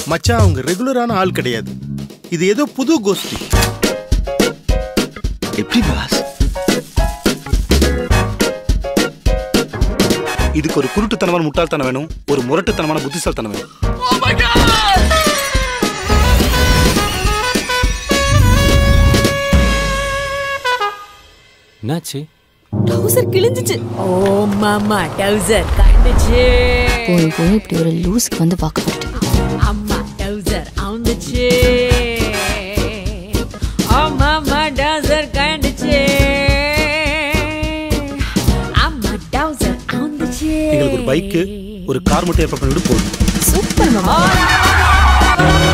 மச்சான் அவங்க ரெகுலரான ஆள் கிடையாது இது ஏதோ புது கோஷ்டி எப்படி பாஸ் இதுக்கு ஒரு குருட்டுத்தனமான முட்டாள்தனம் வேணும் ஒரு முரட்டுத்தனமான புத்திசாலித்தனம் வேணும் என்னாச்சு டவுசர் கிழிஞ்சிச்சு ஓ மாமா டவுசர் கண்டுச்சு போய் போய் இப்படி ஒரு லூஸ்க்கு வந்து வாக்கப்பட்டு அம்மா டவுசர் அவுந்துச்சு ஓ மாமா டவுசர் கண்டுச்சு அம்மா டவுசர் அவுந்துச்சு எங்களுக்கு ஒரு பைக்கு ஒரு கார் மட்டும் ஏற்பாடு பண்ணிட்டு போதும் சூப்பர் மாமா